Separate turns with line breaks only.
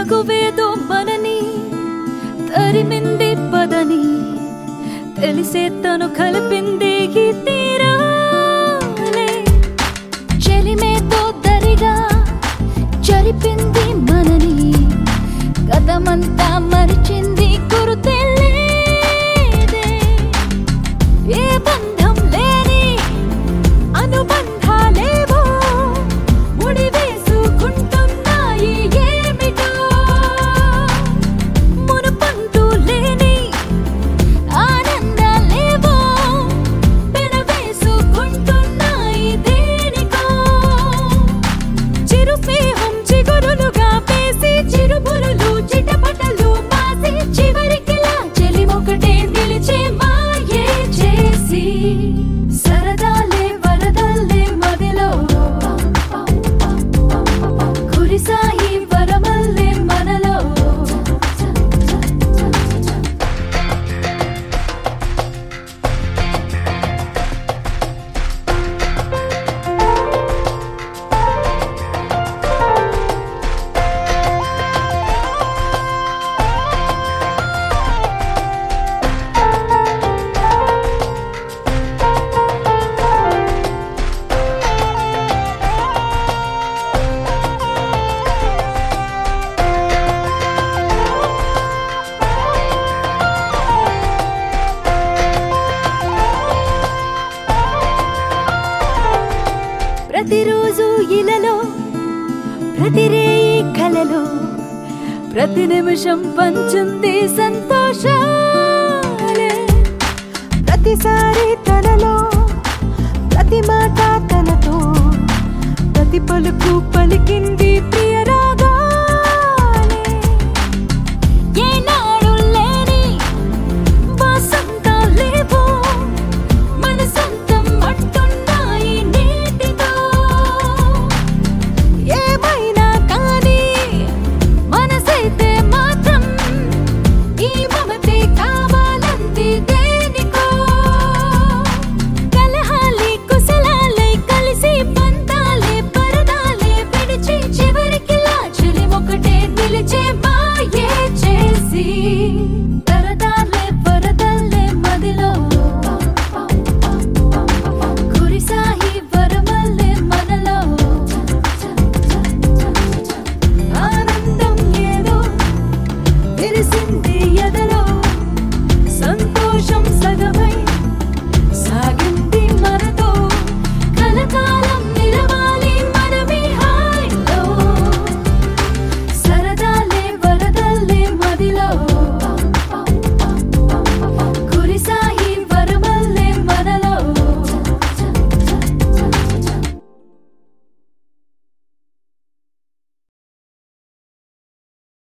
తగువేదో మనని తరిమింది పదని తెలిసే తను కలిపింది ఈ తీరాలే చెలిమేతో దరిగా జరిపింది మనని గతమంతా మరిచింది గురుతే లేదే. ఏ బంధం లేని అనుబంధాలేవో ముడివేసుకుంటున్నాయి ఏమిటో మునుపంటూ లేని ఆనందాలేవో పెనవేసుకుంటున్నాయి దేనికో చిరుస్నేహం చిగురులుగా వేసి చిరుబురులు చిటపటలు మాసి చివరికిలా చెలిమొకటే నిలిచే మాయే చేసి సరదాలే వరదల్లే మదిలో కురిసాయి వరమల్లే మనలో ప్రతిరోజు ఇలలో ప్రతిరేయి కలలో ప్రతి నిమిషం పంచుంది సంతోషాలే
ప్రతిసారి తనలో ప్రతి మాట తనతో ప్రతి పలుకు పలికింది ప్రియరా